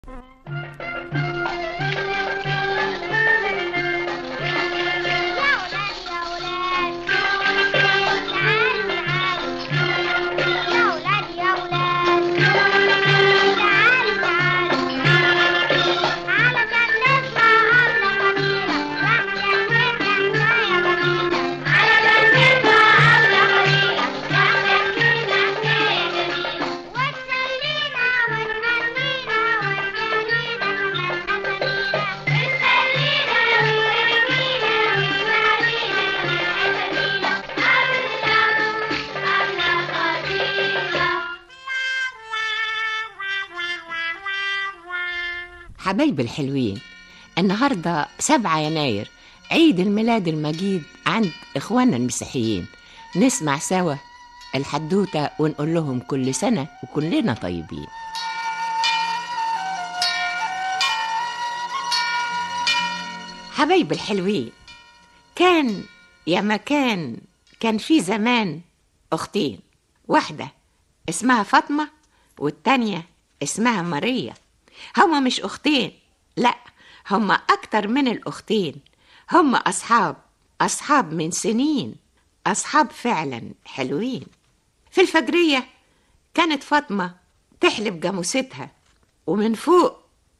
حبايبي الحلوين النهاردة 7 يناير عيد الميلاد المجيد عند إخواننا المسيحيين نسمع سوا الحدوتة ونقول لهم كل سنة وكلنا طيبين حبايبي الحلوين كان يا مكان كان في زمان أختين واحدة اسمها فاطمة والتانية اسمها ماريا هما مش أختين لا هما أكتر من الأختين هما أصحاب أصحاب من سنين أصحاب فعلا حلوين في الفجرية كانت فاطمة تحلب جاموستها ومن فوق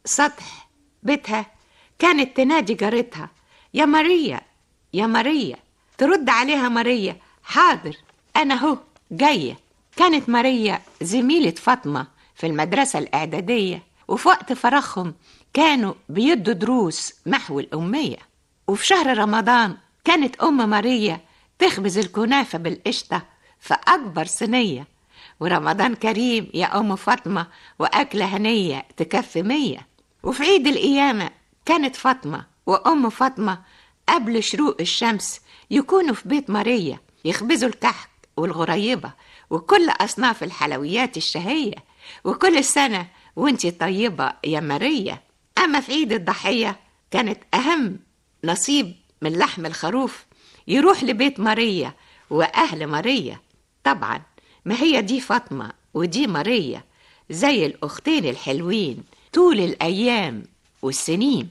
سطح بيتها كانت تنادي جارتها يا ماريا يا ماريا ترد عليها ماريا حاضر أنا هو جاية كانت ماريا زميلة فاطمة في المدرسة الإعدادية وفي وقت فراغهم كانوا بيدوا دروس محو الأمية وفي شهر رمضان كانت أم ماريا تخبز الكنافة بالقشطة في أكبر صينية ورمضان كريم يا أم فاطمة وأكلة هنية تكفي مية وفي عيد القيامة كانت فاطمة وأم فاطمة قبل شروق الشمس يكونوا في بيت ماريا يخبزوا الكحك والغريبة وكل أصناف الحلويات الشهية وكل سنة وانتي طيبة يا ماريا أما في عيد الضحية كانت أهم نصيب من لحم الخروف يروح لبيت ماريا وأهل ماريا طبعا ما هي دي فاطمة ودي ماريا زي الأختين الحلوين طول الأيام والسنين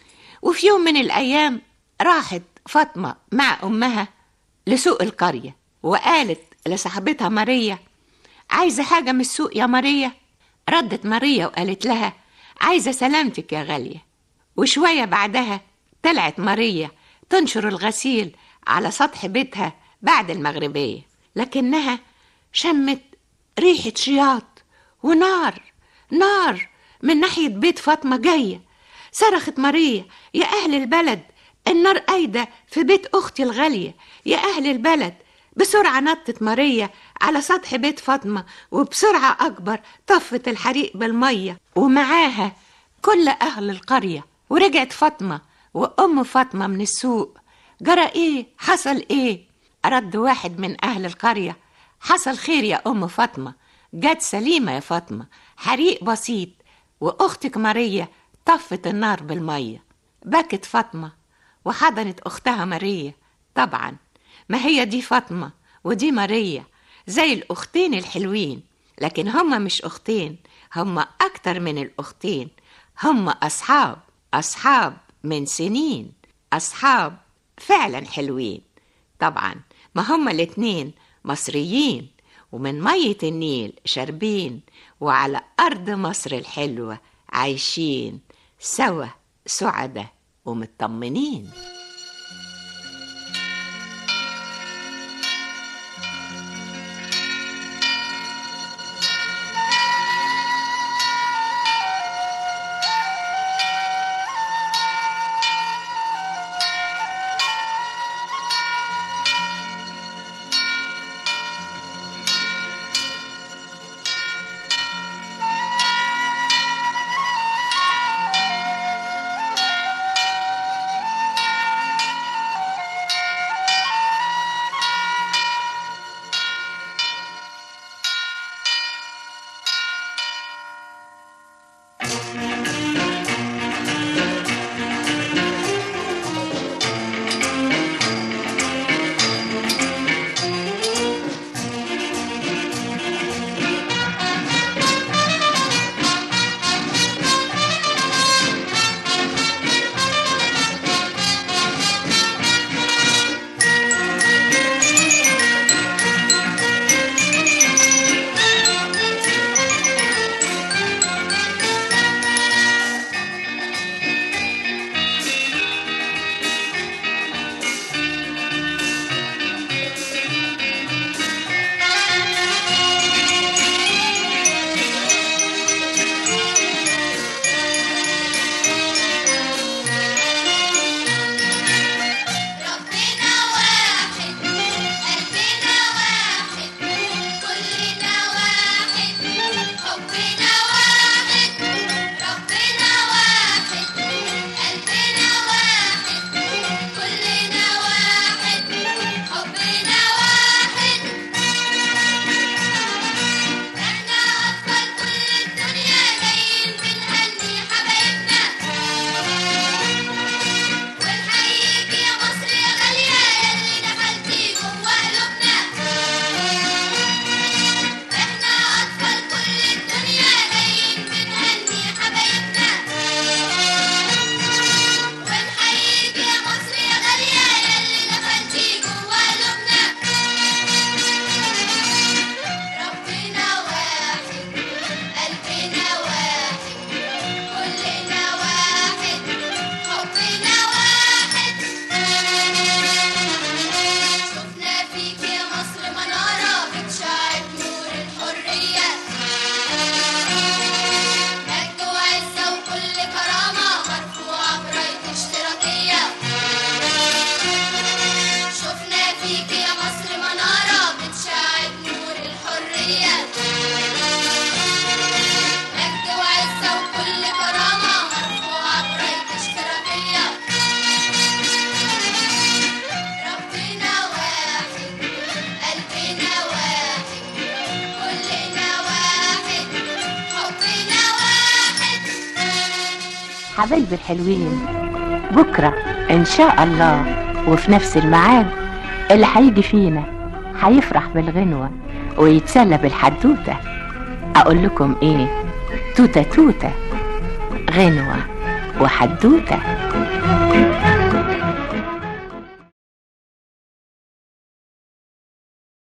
وفي يوم من الأيام راحت فاطمة مع أمها لسوق القرية وقالت لصاحبتها ماريا عايزة حاجة من السوق يا ماريا ردت ماريا وقالت لها عايزة سلامتك يا غالية وشوية بعدها طلعت ماريا تنشر الغسيل على سطح بيتها بعد المغربية لكنها شمت ريحة شياط ونار نار من ناحية بيت فاطمة جاية صرخت ماريا يا أهل البلد النار قايدة في بيت أختي الغالية يا أهل البلد بسرعة نطت ماريا على سطح بيت فاطمة وبسرعة أكبر طفت الحريق بالمية ومعاها كل أهل القرية ورجعت فاطمة وأم فاطمة من السوق جرى إيه حصل إيه رد واحد من أهل القرية حصل خير يا أم فاطمة جت سليمة يا فاطمة حريق بسيط وأختك ماريا طفت النار بالمية بكت فاطمة وحضنت أختها ماريا طبعا ما هي دي فاطمة ودي ماريا زي الأختين الحلوين لكن هما مش أختين هما أكتر من الأختين هما أصحاب أصحاب من سنين أصحاب فعلا حلوين طبعا ما هما الاتنين مصريين ومن مية النيل شاربين وعلى أرض مصر الحلوة عايشين سوا سعدة ومطمنين حبايبي الحلوين بكرة إن شاء الله وفي نفس الميعاد اللي هيجي فينا هيفرح بالغنوة ويتسلى بالحدوتة أقول لكم إيه توتة توتة غنوة وحدوتة